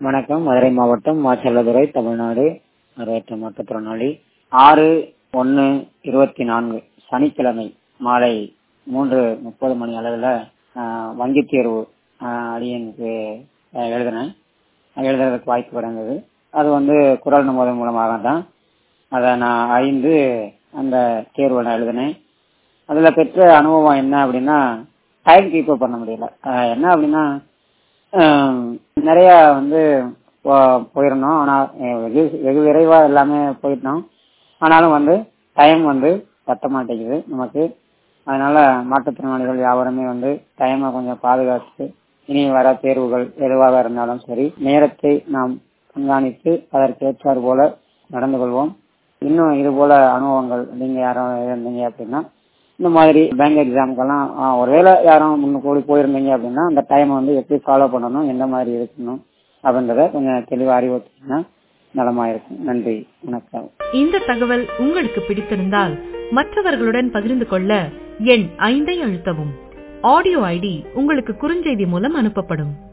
வணக்கம் மதுரை மாவட்டம் மாச்சல்லதுறை தமிழ்நாடு நிறைவேற்ற மாற்றுத்திறனாளி ஆறு ஒன்று இருபத்தி நான்கு சனிக்கிழமை மாலை மூன்று முப்பது மணி அளவில் வங்கித் தேர்வு அடியனுக்கு எழுதினேன் எழுதுறதுக்கு வாய்ப்பு கிடந்தது அது வந்து குரல் நம்பதன் மூலமாக தான் அதை நான் அறிந்து அந்த தேர்வை நான் எழுதினேன் அதில் பெற்ற அனுபவம் என்ன அப்படின்னா டைம் கீப்பப் பண்ண முடியல என்ன அப்படின்னா நிறைய வந்து போயிருந்தோம் ஆனால் வெகு வெகு விரைவாக எல்லாமே போயிட்டோம் ஆனாலும் வந்து டைம் வந்து பத்த மாட்டேங்குது நமக்கு அதனால மாற்றுத்திறனாளிகள் யாவருமே வந்து டைமை கொஞ்சம் பாதுகாத்து இனி வர தேர்வுகள் எதுவாக இருந்தாலும் சரி நேரத்தை நாம் கண்காணித்து அதற்கேற்றார் போல நடந்து கொள்வோம் இன்னும் இது போல அனுபவங்கள் நீங்க யாரும் இருந்தீங்க அப்படின்னா இந்த மாதிரி பேங்க் எக்ஸாமுக்கெல்லாம் ஒருவேளை யாரும் முன்னுக்கூடி போயிருந்தீங்க அப்படின்னா அந்த டைமை வந்து எப்படி ஃபாலோ பண்ணணும் எந்த மாதிரி இருக்கணும் அப்படின்றத கொஞ்சம் தெளிவாக அறிவுறுத்தினா நலமா இருக்கும் நன்றி வணக்கம் இந்த தகவல் உங்களுக்கு பிடித்திருந்தால் மற்றவர்களுடன் பகிர்ந்து கொள்ள எண் ஐந்தை அழுத்தவும் ஆடியோ ஐடி உங்களுக்கு குறுஞ்செய்தி மூலம் அனுப்பப்படும்